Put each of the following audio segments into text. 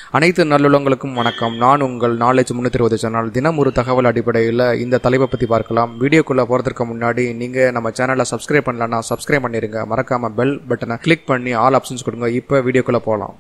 அனைத்து நல்லுள்ளங்களுக்கும் வணக்கம் நான் உங்கள் நாலேஜ் முன்னூற்றி இருபது சேனல் தினம் ஒரு தகவல் அடிப்படையில் இந்த தலைப்பை பற்றி பார்க்கலாம் வீடியோக்குள்ளே போகிறதுக்கு முன்னாடி நீங்கள் நம்ம சேனலை சப்ஸ்கிரைப் பண்ணலன்னா சப்ஸ்கிரைப் பண்ணிடுங்க மறக்காமல் பெல் பட்டனை கிளிக் பண்ணி ஆல் ஆப்ஷன்ஸ் கொடுங்க இப்போ வீடியோக்குள்ளே போகலாம்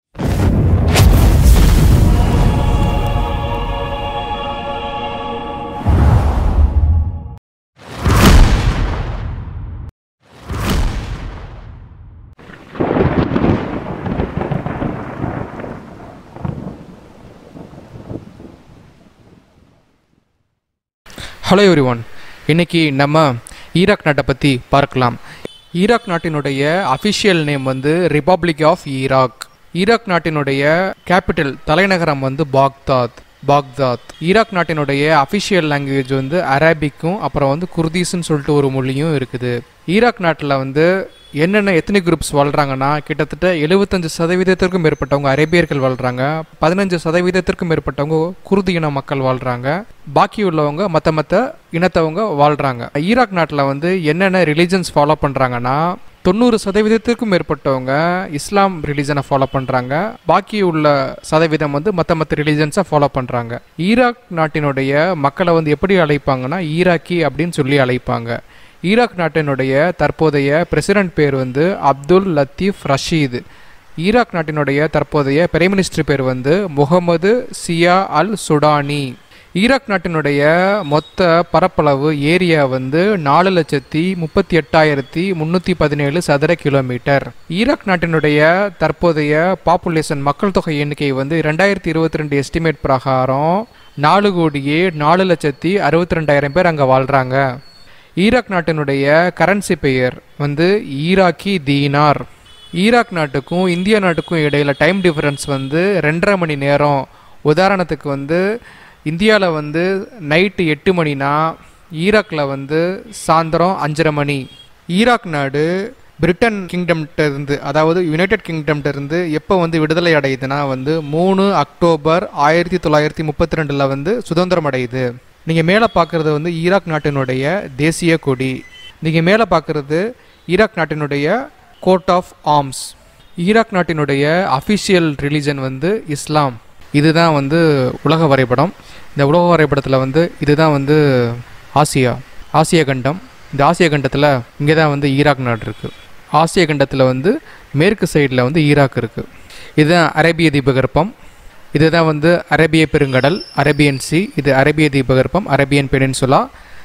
ஹலோ எவ்ரி ஒன் இன்னைக்கு நம்ம ஈராக் நாட்டை பற்றி பார்க்கலாம் ஈராக் நாட்டினுடைய அஃபிஷியல் நேம் வந்து ரிபப்ளிக் ஆஃப் ஈராக் ஈராக் நாட்டினுடைய கேபிட்டல் தலைநகரம் வந்து பாக்தாத் பாக்தாத் ஈராக் நாட்டினுடைய அஃபிஷியல் லாங்குவேஜ் வந்து அரபிக்கும் அப்புறம் வந்து குர்தீஸ்ன்னு சொல்லிட்டு ஒரு மொழியும் இருக்குது ஈராக் நாட்டில் வந்து என்னென்ன எத்தனை குரூப்ஸ் வாழ்கிறாங்கன்னா கிட்டத்தட்ட எழுபத்தஞ்சு சதவீதத்திற்கும் மேற்பட்டவங்க அரேபியர்கள் வாழ்கிறாங்க பதினஞ்சு சதவீதத்திற்கும் மேற்பட்டவங்க குருது இன மக்கள் வாழ்கிறாங்க பாக்கி உள்ளவங்க மற்ற மற்ற இனத்தவங்க வாழ்கிறாங்க ஈராக் நாட்டில் வந்து என்னென்ன ரிலீஜன்ஸ் ஃபாலோ பண்ணுறாங்கன்னா தொண்ணூறு சதவீதத்திற்கும் மேற்பட்டவங்க இஸ்லாம் ரிலீஜனை ஃபாலோ பண்ணுறாங்க பாக்கி உள்ள சதவீதம் வந்து மற்ற மற்ற ரிலீஜன்ஸை ஃபாலோ பண்ணுறாங்க ஈராக் நாட்டினுடைய மக்களை வந்து எப்படி அழைப்பாங்கன்னா ஈராக்கி அப்படின்னு சொல்லி அழைப்பாங்க ஈராக் நாட்டினுடைய தற்போதைய பிரசிடென்ட் பேர் வந்து அப்துல் லத்தீஃப் ரஷீத் ஈராக் நாட்டினுடைய தற்போதைய பிரைம் மினிஸ்டர் பேர் வந்து முகமது சியா அல் சுடானி ஈராக் நாட்டினுடைய மொத்த பரப்பளவு ஏரியா வந்து நாலு லட்சத்தி முப்பத்தி எட்டாயிரத்தி முந்நூற்றி பதினேழு சதுர கிலோமீட்டர் ஈராக் நாட்டினுடைய தற்போதைய பாப்புலேஷன் மக்கள் தொகை எண்ணிக்கை வந்து ரெண்டாயிரத்தி இருபத்தி ரெண்டு எஸ்டிமேட் பிரகாரம் நாலு கோடியே நாலு லட்சத்தி அறுபத்தி ரெண்டாயிரம் பேர் அங்கே வாழ்கிறாங்க ஈராக் நாட்டினுடைய கரன்சி பெயர் வந்து ஈராக்கி தீனார் ஈராக் நாட்டுக்கும் இந்தியா நாட்டுக்கும் இடையில டைம் டிஃபரன்ஸ் வந்து ரெண்டரை மணி நேரம் உதாரணத்துக்கு வந்து இந்தியாவில் வந்து நைட்டு எட்டு மணினா ஈராக்கில் வந்து சாயந்தரம் அஞ்சரை மணி ஈராக் நாடு பிரிட்டன் கிங்டம்கிட்ட இருந்து அதாவது யுனைடெட் கிங்டம்கிட்ட இருந்து எப்போ வந்து விடுதலை அடையுதுன்னா வந்து மூணு அக்டோபர் ஆயிரத்தி தொள்ளாயிரத்தி முப்பத்தி ரெண்டில் வந்து சுதந்திரம் அடையுது நீங்கள் மேலே பார்க்குறது வந்து ஈராக் நாட்டினுடைய தேசிய கொடி நீங்கள் மேலே பார்க்குறது ஈராக் நாட்டினுடைய கோட் ஆஃப் ஆர்ம்ஸ் ஈராக் நாட்டினுடைய அஃபிஷியல் ரிலீஜன் வந்து இஸ்லாம் இதுதான் வந்து உலக வரைபடம் இந்த உலக வரைபடத்தில் வந்து இதுதான் வந்து ஆசியா ஆசிய கண்டம் இந்த ஆசிய கண்டத்தில் இங்கே தான் வந்து ஈராக் நாடு இருக்குது ஆசிய கண்டத்தில் வந்து மேற்கு சைடில் வந்து ஈராக் இருக்குது இதுதான் அரேபிய தீபகற்பம் இதுதான் வந்து அரேபிய பெருங்கடல் அரேபியன் சி இது அரேபிய தீபகற்பம் அரேபியன் பெனின்சுலா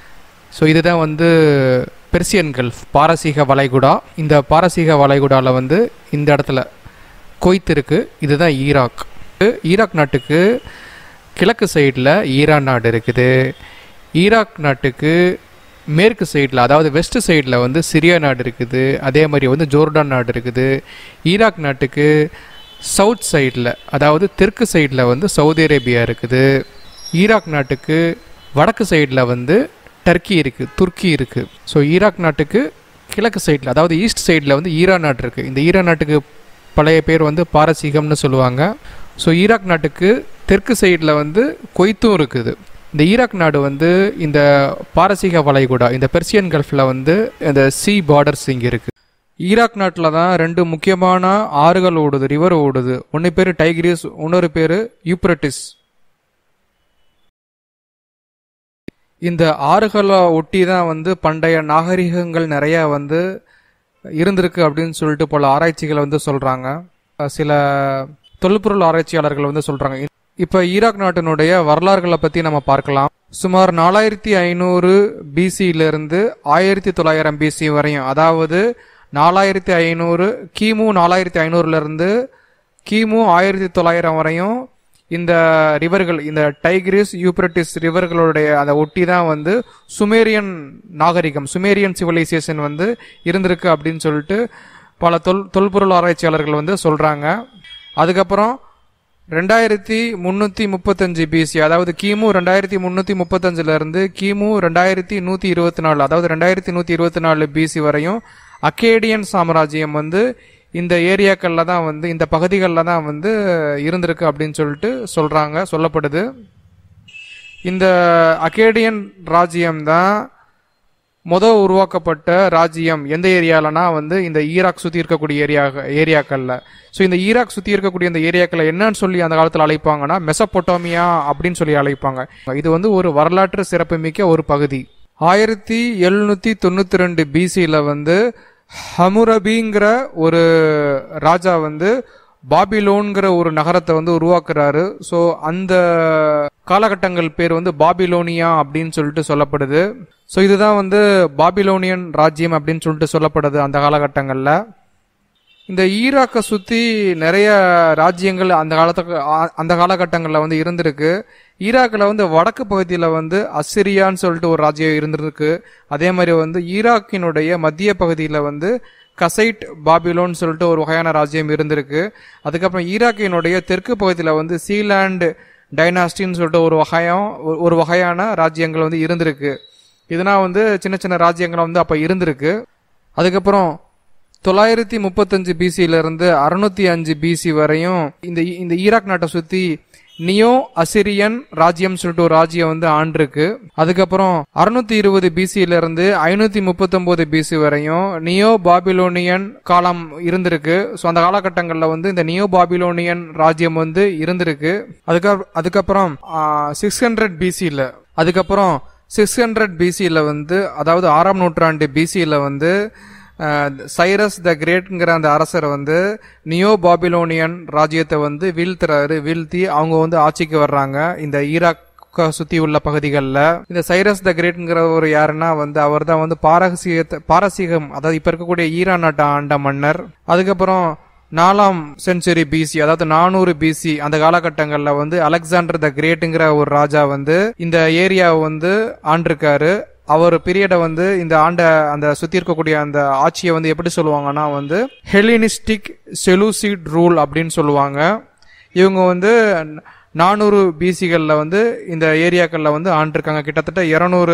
ஸோ இதுதான் வந்து பெர்சியன் கல்ஃப் பாரசீக வளைகுடா இந்த பாரசீக வளைகுடாவில் வந்து இந்த இடத்துல கொய்த் இருக்குது இதுதான் ஈராக் ஈராக் நாட்டுக்கு கிழக்கு சைடில் ஈரான் நாடு இருக்குது ஈராக் நாட்டுக்கு மேற்கு சைடில் அதாவது வெஸ்ட் சைடில் வந்து சிரியா நாடு இருக்குது அதே மாதிரி வந்து ஜோர்டான் நாடு இருக்குது ஈராக் நாட்டுக்கு சவுத் சைடில் அதாவது தெற்கு சைடில் வந்து சவுதி அரேபியா இருக்குது ஈராக் நாட்டுக்கு வடக்கு சைடில் வந்து டர்க்கி இருக்குது துருக்கி இருக்குது ஸோ ஈராக் நாட்டுக்கு கிழக்கு சைடில் அதாவது ஈஸ்ட் சைடில் வந்து ஈரான் நாடு இருக்குது இந்த ஈரான் நாட்டுக்கு பழைய பேர் வந்து பாரசீகம்னு சொல்லுவாங்க ஸோ ஈராக் நாட்டுக்கு தெற்கு சைடில் வந்து கொய்த்தும் இருக்குது இந்த ஈராக் நாடு வந்து இந்த பாரசீக வளைகுடா இந்த பெர்சியன் கல்ஃபில் வந்து இந்த சி பார்டர்ஸ் இங்கே இருக்குது ஈராக் நாட்டில் தான் ரெண்டு முக்கியமான ஆறுகள் ஓடுது ரிவர் ஓடுது ஒன்று பேர் டைகிரிஸ் இன்னொரு பேர் யூப்ரட்டிஸ் இந்த ஆறுகளை ஒட்டி தான் வந்து பண்டைய நாகரிகங்கள் நிறையா வந்து இருந்திருக்கு அப்படின்னு சொல்லிட்டு பல ஆராய்ச்சிகளை வந்து சொல்கிறாங்க சில தொல்பொருள் ஆராய்ச்சியாளர்கள் வந்து சொல்கிறாங்க இப்போ ஈராக் நாட்டினுடைய வரலாறுகளை பற்றி நம்ம பார்க்கலாம் சுமார் நாலாயிரத்தி ஐநூறு பிசியிலிருந்து ஆயிரத்தி தொள்ளாயிரம் பிசி வரையும் அதாவது நாலாயிரத்தி ஐநூறு கிமு நாலாயிரத்தி ஐநூறுலேருந்து கிமு ஆயிரத்தி தொள்ளாயிரம் வரையும் இந்த ரிவர்கள் இந்த டைகிரிஸ் யூப்ரட்டிஸ் ரிவர்களுடைய அதை ஒட்டி தான் வந்து சுமேரியன் நாகரிகம் சுமேரியன் சிவிலைசேஷன் வந்து இருந்திருக்கு அப்படின்னு சொல்லிட்டு பல தொல் தொல்பொருள் ஆராய்ச்சியாளர்கள் வந்து சொல்கிறாங்க அதுக்கப்புறம் ரெண்டாயிரத்தி முந்நூற்றி முப்பத்தஞ்சு பிசி அதாவது கிமு ரெண்டாயிரத்தி முந்நூற்றி முப்பத்தஞ்சிலேருந்து கிமு ரெண்டாயிரத்தி நூற்றி இருபத்தி நாலு அதாவது ரெண்டாயிரத்தி நூற்றி இருபத்தி நாலு பிசி வரையும் அக்கேடியன் சாம்ராஜ்யம் வந்து இந்த ஏரியாக்களில் தான் வந்து இந்த பகுதிகளில் தான் வந்து இருந்திருக்கு அப்படின்னு சொல்லிட்டு சொல்கிறாங்க சொல்லப்படுது இந்த அக்கேடியன் ராஜ்யம் தான் முத உருவாக்கப்பட்ட ராஜ்யம் எந்த ஏரியாலனா வந்து இந்த ஈராக் சுத்தி இருக்கக்கூடிய ஏரியா ஏரியாக்கள்ல ஸோ இந்த ஈராக் சுத்தி இருக்கக்கூடிய இந்த ஏரியாக்களை என்னன்னு சொல்லி அந்த காலத்தில் அழைப்பாங்கன்னா மெசப்பொட்டோமியா அப்படின்னு சொல்லி அழைப்பாங்க இது வந்து ஒரு வரலாற்று சிறப்புமிக்க ஒரு பகுதி ஆயிரத்தி எழுநூத்தி தொண்ணூத்தி ரெண்டு பிசியில வந்து ஹமுரபிங்கிற ஒரு ராஜா வந்து பாபிலோன்கிற ஒரு நகரத்தை வந்து உருவாக்குறாரு ஸோ அந்த காலகட்டங்கள் பேர் வந்து பாபிலோனியா அப்படின்னு சொல்லிட்டு சொல்லப்படுது ஸோ இதுதான் வந்து பாபிலோனியன் ராஜ்யம் அப்படின்னு சொல்லிட்டு சொல்லப்படுது அந்த காலகட்டங்களில் இந்த ஈராக்கை சுற்றி நிறைய ராஜ்யங்கள் அந்த காலத்துக்கு ஆ- அந்த காலகட்டங்களில் வந்து இருந்திருக்கு ஈராக்கில் வந்து வடக்கு பகுதியில் வந்து அசிரியான்னு சொல்லிட்டு ஒரு ராஜ்யம் இருந்திருக்கு அதே மாதிரி வந்து ஈராக்கினுடைய மத்திய பகுதியில் வந்து கசைட் பாபிலோன்னு சொல்லிட்டு ஒரு வகையான ராஜ்யம் இருந்திருக்கு அதுக்கப்புறம் ஈராக்கினுடைய தெற்கு பகுதியில் வந்து சீலாண்ட் டைனாஸ்டின்னு சொல்லிட்டு ஒரு வகையம் ஒரு- ஒரு வகையான ராஜ்யங்கள் வந்து இருந்திருக்கு இதனால் வந்து சின்ன சின்ன ராஜ்யங்கள் வந்து அப்போ இருந்திருக்கு அதுக்கப்புறம் தொள்ளாயிரத்தி முப்பத்தஞ்சு பிசியில இருந்து அறுநூத்தி அஞ்சு பிசி வரையும் இந்த இந்த ஈராக் நாட்டை சுத்தி நியோ அசிரியன் ராஜ்யம் சொல்லிட்டு ஒரு ராஜ்யம் வந்து ஆண்டிருக்கு அதுக்கப்புறம் அறுநூத்தி இருபது பிசியில இருந்து ஐநூத்தி முப்பத்தொன்பது பிசி வரையும் நியோ பாபிலோனியன் காலம் இருந்திருக்கு ஸோ அந்த காலகட்டங்களில் வந்து இந்த நியோ பாபிலோனியன் ராஜ்யம் வந்து இருந்திருக்கு அதுக்கு அதுக்கப்புறம் சிக்ஸ் ஹண்ட்ரட் பிசியில் அதுக்கப்புறம் சிக்ஸ் ஹண்ட்ரட் பிசியில் வந்து அதாவது ஆறாம் நூற்றாண்டு பிசியில் வந்து அஹ், சைரஸ் த கிரேட்ங்கிற அந்த அரசர் வந்து நியோ பாபிலோனியன் ராஜ்யத்தை வந்து வீழ்த்துறாரு வீழ்த்தி அவங்க வந்து ஆட்சிக்கு வர்றாங்க இந்த ஈராக் சுத்தி உள்ள பகுதிகளில் இந்த சைரஸ் த கிரேட்ங்கிற ஒரு யாருன்னா வந்து அவர் தான் வந்து பாரசீகத்தை பாரசீகம் அதாவது இப்ப இருக்கக்கூடிய ஈரான் நாட்டை ஆண்ட மன்னர் அதுக்கப்புறம் நாலாம் செஞ்சுரி பிசி அதாவது நானூறு பிசி அந்த காலகட்டங்களில் வந்து அலெக்சாண்டர் த கிரேட்டுங்கிற ஒரு ராஜா வந்து இந்த ஏரியாவை வந்து ஆண்டிருக்காரு அவர் பீரியடை வந்து இந்த ஆண்ட அந்த சுத்தி இருக்கக்கூடிய அந்த ஆட்சியை வந்து எப்படி சொல்லுவாங்கன்னா வந்து ஹெலினிஸ்டிக் செலூசிட் ரூல் அப்படின்னு சொல்லுவாங்க இவங்க வந்து நானூறு பிசிகளில் வந்து இந்த ஏரியாக்களில் வந்து ஆண்டிருக்காங்க கிட்டத்தட்ட இரநூறு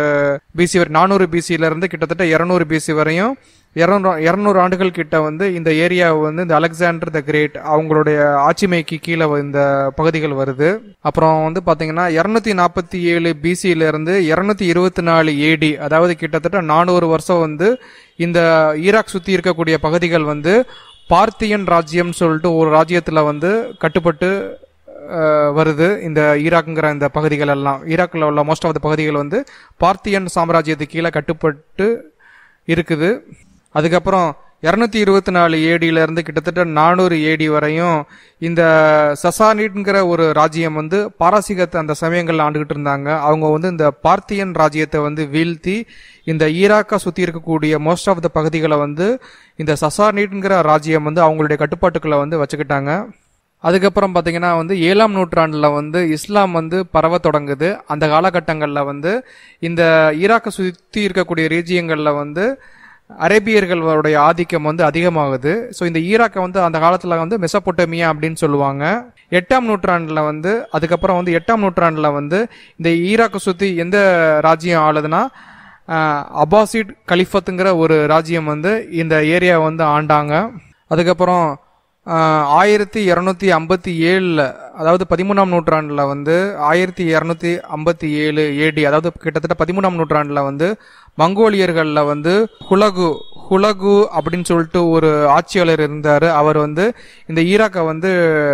பிசி வரை நானூறு பிசியில இருந்து கிட்டத்தட்ட இரநூறு பிசி வரையும் இரநூறு இரநூறு ஆண்டுகள் கிட்ட வந்து இந்த ஏரியாவை வந்து இந்த அலெக்சாண்டர் த கிரேட் அவங்களுடைய ஆட்சிமைக்கு கீழே இந்த பகுதிகள் வருது அப்புறம் வந்து பாத்தீங்கன்னா இரநூத்தி நாற்பத்தி ஏழு பிசியில இருந்து இரநூத்தி இருபத்தி நாலு ஏடி அதாவது கிட்டத்தட்ட நானூறு வருஷம் வந்து இந்த ஈராக் சுத்தி இருக்கக்கூடிய பகுதிகள் வந்து பார்த்தியன் ராஜ்யம் சொல்லிட்டு ஒரு ராஜ்யத்துல வந்து கட்டுப்பட்டு அஹ், வருது இந்த ஈராக்குங்கிற இந்த பகுதிகள் எல்லாம் ஈராக்கில் உள்ள மோஸ்ட் ஆஃப் த பகுதிகள் வந்து பார்த்தியன் சாம்ராஜ்யத்துக்கு கீழே கட்டுப்பட்டு இருக்குது அதுக்கப்புறம் இரநூத்தி இருபத்தி நாலு ஏடியில இருந்து கிட்டத்தட்ட நானூறு ஏடி வரையும் இந்த சசானிட்ங்கிற ஒரு ராஜ்யம் வந்து பாரசீகத்தை அந்த சமயங்கள்ல ஆண்டுகிட்டு இருந்தாங்க அவங்க வந்து இந்த பார்த்தியன் ராஜ்யத்தை வந்து வீழ்த்தி இந்த ஈராக்கை சுத்தி இருக்கக்கூடிய மோஸ்ட் ஆஃப் த பகுதிகளை வந்து இந்த சசானிட்ங்கிற ராஜ்யம் வந்து அவங்களுடைய கட்டுப்பாட்டுக்குள்ள வந்து வச்சுக்கிட்டாங்க அதுக்கப்புறம் பார்த்தீங்கன்னா வந்து ஏழாம் நூற்றாண்டில் வந்து இஸ்லாம் வந்து பரவ தொடங்குது அந்த காலகட்டங்களில் வந்து இந்த ஈராக்கை சுற்றி இருக்கக்கூடிய ரீஜியங்களில் வந்து அரேபியர்களுடைய ஆதிக்கம் வந்து அதிகமாகுது ஸோ இந்த ஈராக்கை வந்து அந்த காலத்தில் வந்து மெசப்பொட்டமியா அப்படின்னு சொல்லுவாங்க எட்டாம் நூற்றாண்டில் வந்து அதுக்கப்புறம் வந்து எட்டாம் நூற்றாண்டில் வந்து இந்த ஈராக்கை சுற்றி எந்த ராஜ்யம் ஆளுதுன்னா ஆஹ், அபாசிட் கலிஃபத்துங்கிற ஒரு ராஜ்யம் வந்து இந்த ஏரியா வந்து ஆண்டாங்க அதுக்கப்புறம் ஆஹ், ஆயிரத்தி இரநூத்தி ஐம்பத்தி ஏழில் அதாவது பதிமூணாம் நூற்றாண்டில் வந்து ஆயிரத்தி இரநூத்தி ஐம்பத்தி ஏழு ஏடி அதாவது கிட்டத்தட்ட பதிமூணாம் நூற்றாண்டில் வந்து மங்கோலியர்களில் வந்து ஹுலகு ஹுலகு அப்படின்னு சொல்லிட்டு ஒரு ஆட்சியாளர் இருந்தார் அவர் வந்து இந்த ஈராக்கை வந்து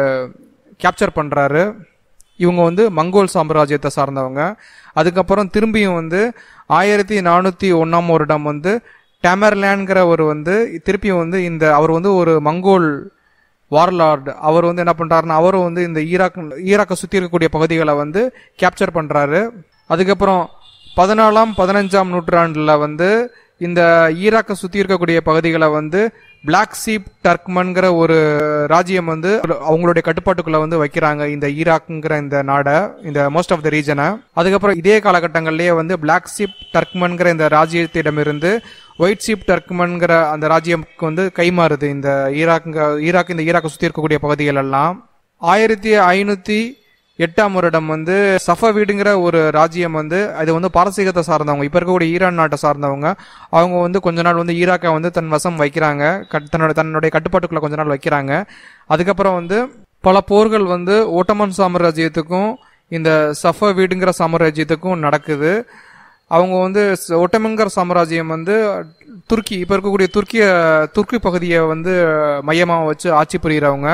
கேப்சர் பண்ணுறாரு இவங்க வந்து மங்கோல் சாம்ராஜ்யத்தை சார்ந்தவங்க அதுக்கப்புறம் திரும்பியும் வந்து ஆயிரத்தி நானூற்றி ஒன்றாம் வருடம் வந்து டேமர்லேண்ட்ங்கிற ஒரு வந்து திருப்பியும் வந்து இந்த அவர் வந்து ஒரு மங்கோல் வார்லார்டு அவர் வந்து என்ன பண்றாருன்னா அவரும் வந்து இந்த ஈராக் ஈராக்கை சுற்றி இருக்கக்கூடிய பகுதிகளை வந்து கேப்சர் பண்றாரு அதுக்கப்புறம் பதினாலாம் பதினஞ்சாம் நூற்றாண்டுல வந்து இந்த ஈராக்கை சுற்றி இருக்கக்கூடிய பகுதிகளை வந்து பிளாக் சீப் டர்க்மன்கிற ஒரு ராஜ்யம் வந்து அவங்களுடைய கட்டுப்பாட்டுக்குள்ள வந்து வைக்கிறாங்க இந்த ஈராக்குங்கிற இந்த நாடை இந்த மோஸ்ட் ஆஃப் த ரீஜனை அதுக்கப்புறம் இதே காலகட்டங்கள்லயே வந்து பிளாக் சீப் டர்க்மன்கிற இந்த ராஜ்யத்திடமிருந்து ஒயிட் சீப் டர்க்மன்கிற அந்த ராஜ்யம்க்கு வந்து கைமாறுது இந்த ஈராக்குங்க ஈராக் இந்த ஈராக்கை சுற்றி இருக்கக்கூடிய பகுதிகள் எல்லாம் ஆயிரத்தி ஐநூத்தி எட்டாம் வருடம் வந்து சஃபவீடுங்கிற ஒரு ராஜ்யம் வந்து அது வந்து பாரசீகத்தை சார்ந்தவங்க இப்போ இருக்கக்கூடிய ஈரான் நாட்டை சார்ந்தவங்க அவங்க வந்து கொஞ்ச நாள் வந்து ஈராக்கை வந்து தன் வசம் வைக்கிறாங்க கட்- தன்னோட தன்னுடைய கட்டுப்பாட்டுக்குள்ள கொஞ்ச நாள் வைக்கிறாங்க அதுக்கப்புறம் வந்து பல போர்கள் வந்து ஓட்டமன் சாம்ராஜ்யத்துக்கும் இந்த சஃபவீடுங்கிற சாம்ராஜ்யத்துக்கும் நடக்குது அவங்க வந்து ச- ஒட்டமங்கர் சாம்ராஜ்யம் வந்து துருக்கி இப்போ இருக்கக்கூடிய துருக்கிய துர்க்கி பகுதியை வந்து மையமாக வச்சு ஆட்சி புரிகிறவங்க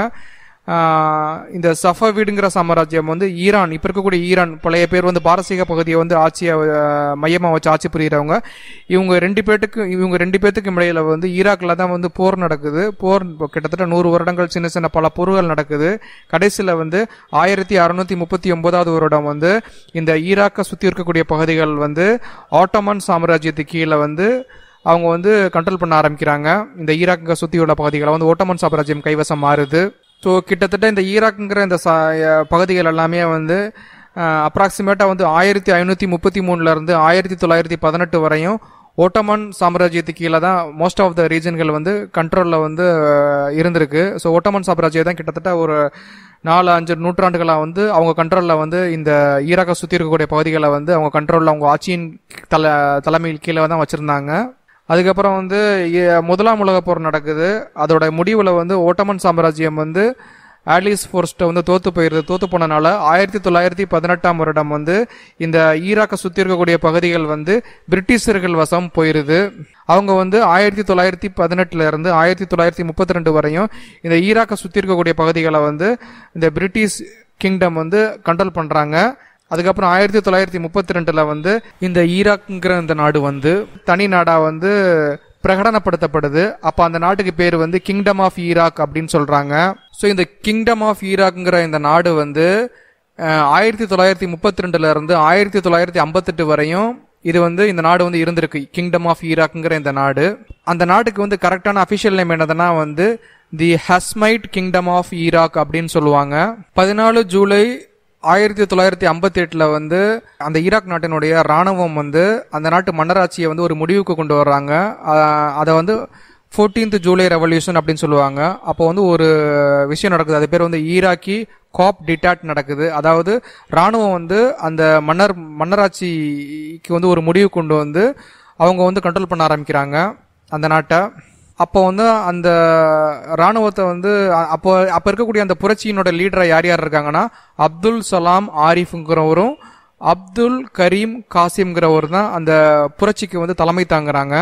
ஆஹ் இந்த சஃபவீடுங்கிற சாம்ராஜ்யம் வந்து ஈரான் இப்போ இருக்கக்கூடிய ஈரான் பழைய பேர் வந்து பாரசீக பகுதியை வந்து ஆட்சியை மையமாக வச்சு ஆட்சி புரிகிறவங்க இவங்க ரெண்டு பேர்த்துக்கு இவங்க ரெண்டு பேர்த்துக்கு இடையில வந்து ஈராக்கில் தான் வந்து போர் நடக்குது போர் இப்போ கிட்டத்தட்ட நூறு வருடங்கள் சின்ன சின்ன பல போர்கள் நடக்குது கடைசியில் வந்து ஆயிரத்தி அறுநூத்தி முப்பத்தி ஒன்பதாவது வருடம் வந்து இந்த ஈராக்கை சுற்றி இருக்கக்கூடிய பகுதிகள் வந்து ஆட்டோமன் சாம்ராஜ்யத்துக்கு கீழே வந்து அவங்க வந்து கண்ட்ரோல் பண்ண ஆரம்பிக்கிறாங்க இந்த ஈராக்கை சுற்றி உள்ள பகுதிகளை வந்து ஓட்டமன் சாம்ராஜ்யம் கைவசம் மாறுது ஸோ கிட்டத்தட்ட இந்த ஈராக்குங்கிற இந்த சா அஹ் பகுதிகள் எல்லாமே வந்து அப்ராக்சிமேட்டாக வந்து ஆயிரத்தி ஐநூற்றி முப்பத்தி மூணுலேருந்து ஆயிரத்தி தொள்ளாயிரத்தி பதினெட்டு வரையும் ஓட்டமன் சாம்ராஜ்யத்துக்கு கீழே தான் மோஸ்ட் ஆஃப் த ரீஜன்கள் வந்து கண்ட்ரோலில் வந்து அஹ், இருந்திருக்கு ஸோ ஓட்டமன் சாம்ராஜ்யம் தான் கிட்டத்தட்ட ஒரு நாலு அஞ்சு நூற்றாண்டுகளாக வந்து அவங்க கண்ட்ரோலில் வந்து இந்த ஈராக்கை சுற்றி இருக்கக்கூடிய பகுதிகளை வந்து அவங்க கண்ட்ரோலில் அவங்க ஆட்சியின் தல தலைமையில் கீழே தான் வச்சுருந்தாங்க அதுக்கப்புறம் வந்து இ- முதலாம் உலகப் போர் நடக்குது அதோட முடிவில் வந்து ஓட்டமன் சாம்ராஜ்யம் வந்து ஆலிஸ் ஃபோர்ஸ்ட்டை வந்து தோத்து போயிருது தோத்து போனனால ஆயிரத்தி தொள்ளாயிரத்தி பதினெட்டாம் வருடம் வந்து இந்த ஈராக்கை சுற்றி இருக்கக்கூடிய பகுதிகள் வந்து பிரிட்டிஷர்கள் வசம் போயிருது அவங்க வந்து ஆயிரத்தி தொள்ளாயிரத்தி பதினெட்டுல இருந்து ஆயிரத்தி தொள்ளாயிரத்தி முப்பத்தி ரெண்டு வரையும் இந்த ஈராக்கை சுற்றி இருக்கக்கூடிய பகுதிகளை வந்து இந்த பிரிட்டிஷ் கிங்டம் வந்து கண்ட்ரோல் பண்ணுறாங்க அதுக்கப்புறம் ஆயிரத்தி தொள்ளாயிரத்தி முப்பத்தி ரெண்டுல வந்து இந்த ஈராக்ங்கிற இந்த நாடு வந்து தனி நாடா வந்து பிரகடனப்படுத்தப்படுது அப்ப அந்த நாட்டுக்கு பேர் வந்து கிங்டம் ஆஃப் ஈராக் அப்படின்னு சொல்றாங்க ஸோ இந்த கிங்டம் ஆஃப் ஈராக்ங்கிற இந்த நாடு வந்து அஹ், ஆயிரத்தி தொள்ளாயிரத்தி முப்பத்தி ரெண்டுல இருந்து ஆயிரத்தி தொள்ளாயிரத்தி ஐம்பத்தெட்டு வரையும் இது வந்து இந்த நாடு வந்து இருந்திருக்கு கிங்டம் ஆஃப் ஈராக்ங்கிற இந்த நாடு அந்த நாட்டுக்கு வந்து கரெக்டான அபிஷியல் நேம் என்னதுன்னா வந்து the Hashemite kingdom of Iraq அப்படின்னு சொல்லுவாங்க பதினாலு ஜூலை ஆயிரத்தி தொள்ளாயிரத்தி ஐம்பத்தி எட்டுல வந்து அந்த ஈராக் நாட்டினுடைய ராணுவம் வந்து அந்த நாட்டு மன்னராட்சியை வந்து ஒரு முடிவுக்கு கொண்டு வர்றாங்க ஆஹ் அதை வந்து 14th ஜூலை ரெவல்யூஷன் அப்படின்னு சொல்லுவாங்க அப்போ வந்து ஒரு விஷயம் நடக்குது அது பேர் வந்து ஈராக்கி காப் டிட்டாட் நடக்குது அதாவது ராணுவம் வந்து அந்த மன்னர் மன்னராட்சிக்கு வந்து ஒரு முடிவு கொண்டு வந்து அவங்க வந்து கண்ட்ரோல் பண்ண ஆரம்பிக்கிறாங்க அந்த நாட்டை அப்போ வந்து அந்த ராணுவத்தை வந்து அ- அப்போ அப்போ இருக்கக்கூடிய அந்த புரட்சியினோட லீடரா யார் யார் இருக்காங்கன்னா அப்துல் சலாம் ஆரிஃப்ங்கிறவரும் அப்துல் கரீம் காசிம்ங்கிறவர் தான் அந்த புரட்சிக்கு வந்து தலைமை தாங்குறாங்க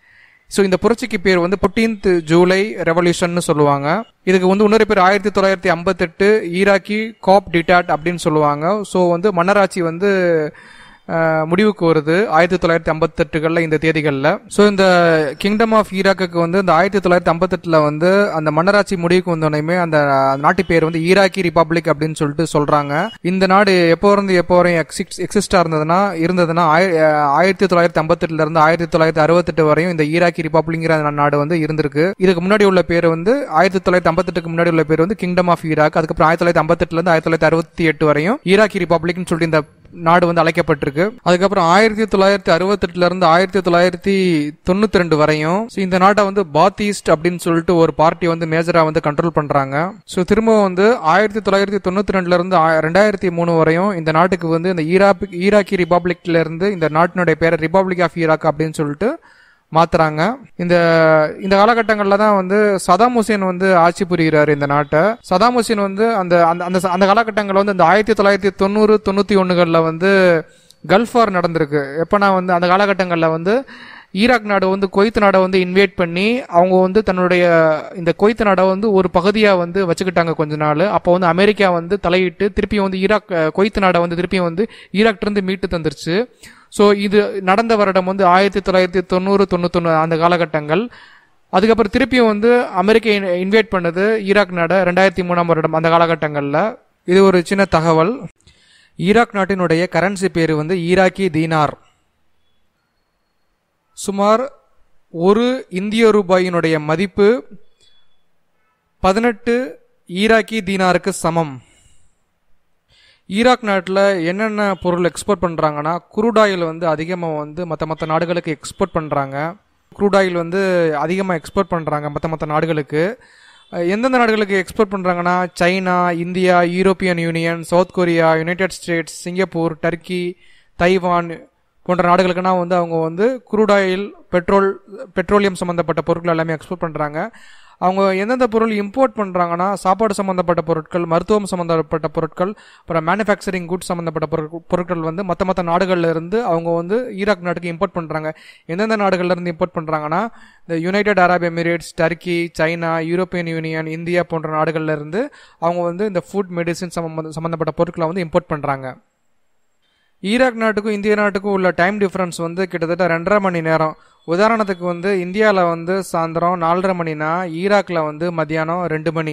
ஸோ இந்த புரட்சிக்கு பேர் வந்து 14th ஜூலை ரெவல்யூஷன் சொல்லுவாங்க இதுக்கு வந்து இன்னொரு பேர் ஆயிரத்தி தொள்ளாயிரத்தி ஐம்பத்தெட்டு ஈராக்கி காப் டிட்டாட் அப்படின்னு சொல்லுவாங்க ஸோ வந்து மன்னராட்சி வந்து அஹ், முடிவுக்கு வருது ஆயிரத்தி தொள்ளாயிரத்தி ஐம்பத்தெட்டுகளில் இந்த தேதிகளில் ஸோ இந்த கிங்டம் ஆஃப் ஈராக்குக்கு வந்து இந்த ஆயிரத்தி தொள்ளாயிரத்தி ஐம்பத்தெட்டில் வந்து அந்த மன்னராட்சி முடிவுக்கு வந்தோடனே அந்த நாட்டு பேர் வந்து ஈராக்கி ரிபப்ளிக் அப்படின்னு சொல்லிட்டு சொல்றாங்க இந்த நாடு எப்போ இருந்து எப்போ வரையும் எக்ஸிஸ்டா இருந்ததுன்னா இருந்ததுன்னா ஆய- அஹ், ஆயிரத்தி தொள்ளாயிரத்தி ஐம்பத்தெட்டுல இருந்து ஆயிரத்தி தொள்ளாயிரத்தி அறுபத்தெட்டு வரையும் இந்த ஈராக்கி ரிபப்ளிக்ங்கிற அந்த நாடு வந்து இருந்திருக்கு இதுக்கு முன்னாடி உள்ள பேர் வந்து ஆயிரத்தி தொள்ளாயிரத்தி ஐம்பத்தெட்டுக்கு முன்னாடி உள்ள பேர் வந்து கிங்டம் ஆஃப் ஈராக் அதுக்கப்புறம் ஆயிரத்தி தொள்ளாயிரத்தி ஐம்பத்தெட்டுல இருந்து ஆயிரத்தி தொள்ளாயிரத்தி அறுபத்தி எட்டு வரையும் ஈராக்கி ரிபப்ளிக்னு சொல்லிட்டு இந்த நாடு வந்து அழைக்கப்பட்டிருக்கு அதுக்கப்புறம் ஆயிரத்தி தொள்ளாயிரத்தி அறுபத்தெட்டுல இருந்து ஆயிரத்தி தொள்ளாயிரத்தி தொண்ணூத்தி ரெண்டு வரையும் so இந்த நாட்டை வந்து பாத் ஈஸ்ட் அப்படின்னு சொல்லிட்டு ஒரு பார்ட்டி வந்து மேஜரா வந்து கண்ட்ரோல் பண்றாங்க ஸோ திரும்பவும் வந்து ஆயிரத்தி தொள்ளாயிரத்தி தொண்ணூத்தி ரெண்டுல இருந்து ஆ- ரெண்டாயிரத்தி மூணு வரையும் இந்த நாட்டுக்கு வந்து இந்த ஈராக் ஈராக்கி ரிபப்ளிக்ல இருந்து இந்த நாட்டினுடைய பேரை ரிபப்ளிக் ஆஃப் ஈராக் அப்படின்னு சொல்லிட்டு மாத்துறாங்க இந்த இந்த காலகட்டங்கள்ல தான் வந்து சதாம் ஹுசேன் வந்து ஆட்சி புரிகிறாரு இந்த நாட்டை சதாம் ஹுசேன் வந்து அந்த அந்த அந்த அந்த காலகட்டங்களில் வந்து இந்த ஆயிரத்தி தொள்ளாயிரத்தி தொண்ணூறு தொண்ணூத்தி ஒண்ணுகள்ல வந்து கல்ஃப் வார் நடந்திருக்கு எப்பனா வந்து அந்த காலகட்டங்களில் வந்து ஈராக் நாடு வந்து குவைத் நாடை வந்து இன்வைட் பண்ணி அவங்க வந்து தன்னுடைய இந்த குவைத் நாடை வந்து ஒரு பகுதியா வந்து வச்சுக்கிட்டாங்க கொஞ்ச நாள் அப்போ வந்து அமெரிக்கா வந்து தலையிட்டு திருப்பியும் வந்து ஈராக் அஹ், குவைத் நாடை வந்து திருப்பியும் வந்து ஈராக்ல இருந்து மீட்டு தந்துருச்சு ஸோ இது நடந்த வருடம் வந்து ஆயிரத்தி தொள்ளாயிரத்தி தொண்ணூறு தொண்ணூத்தொன்னு அந்த காலகட்டங்கள் அதுக்கப்புறம் திருப்பியும் வந்து அமெரிக்கா இன்வைட் பண்ணது ஈராக் நாடை ரெண்டாயிரத்தி மூணாம் வருடம் அந்த காலகட்டங்களில் இது ஒரு சின்ன தகவல் ஈராக் நாட்டினுடைய கரன்சி பேர் வந்து ஈராக்கி தீனார் சுமார் ஒரு இந்திய ரூபாயினுடைய மதிப்பு பதினெட்டு ஈராக்கி தீனாருக்கு சமம் ஈராக் நாட்டில் என்னென்ன பொருள் எக்ஸ்போர்ட் பண்ணுறாங்கன்னா குரூட் ஆயில் வந்து அதிகமாக வந்து மற்ற மற்ற நாடுகளுக்கு எக்ஸ்போர்ட் பண்ணுறாங்க குரூட் ஆயில் வந்து அதிகமாக எக்ஸ்போர்ட் பண்ணுறாங்க மற்ற மற்ற நாடுகளுக்கு அஹ் எந்தெந்த நாடுகளுக்கு எக்ஸ்போர்ட் பண்ணுறாங்கன்னா China India European Union South Korea United States Singapore Turkey Taiwan போன்ற நாடுகளுக்குனா வந்து அவங்க வந்து குரூட் ஆயில் பெட்ரோல் பெட்ரோலியம் சம்மந்தப்பட்ட பொருட்கள் எல்லாமே எக்ஸ்போர்ட் பண்ணுறாங்க அவங்க எந்தெந்த பொருள் இம்போர்ட் பண்ணுறாங்கன்னா சாப்பாடு சம்மந்தப்பட்ட பொருட்கள் மருத்துவம் சம்மந்தப்பட்ட பொருட்கள் அப்புறம் மேனுஃபேக்சரிங் குட்ஸ் சம்மந்தப்பட்ட பொருட்கள் பொருட்கள் வந்து மற்ற மற்ற நாடுகள்ல இருந்து அவங்க வந்து ஈராக் நாட்டுக்கு இம்போர்ட் பண்ணுறாங்க எந்தெந்த நாடுகள்ல இருந்து இம்போர்ட் பண்ணுறாங்கன்னா இந்த United Arab Emirates Turkey China European Union India போன்ற நாடுகள்ல இருந்து அவங்க வந்து இந்த ஃபுட் மெடிசின் சம்மந்த சம்மந்தப்பட்ட பொருட்களை வந்து இம்போர்ட் பண்ணுறாங்க ஈராக் நாட்டுக்கும் இந்திய நாட்டுக்கும் உள்ள டைம் டிஃப்ரென்ஸ் வந்து கிட்டத்தட்ட ரெண்டரை மணி நேரம் உதாரணத்துக்கு வந்து இந்தியாவில் வந்து சாயந்தரம் நாலரை மணினா ஈராக்கில் வந்து மத்தியானம் ரெண்டு மணி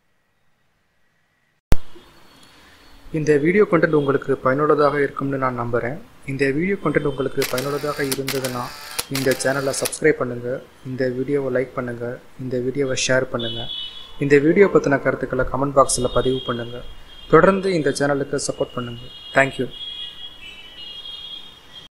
இந்த வீடியோ கண்டென்ட் உங்களுக்கு பயனுள்ளதாக இருக்கும்னு நான் நம்புகிறேன் இந்த வீடியோ கண்டென்ட் உங்களுக்கு பயனுள்ளதாக இருந்ததுன்னா இந்த சேனலை சப்ஸ்கிரைப் பண்ணுங்கள் இந்த வீடியோவை லைக் பண்ணுங்கள் இந்த வீடியோவை ஷேர் பண்ணுங்கள் இந்த வீடியோ பற்றின கருத்துக்களை கமெண்ட் பாக்ஸில் பதிவு பண்ணுங்கள் தொடர்ந்து இந்த சேனலுக்கு சப்போர்ட் பண்ணுங்கள் தேங்க்யூ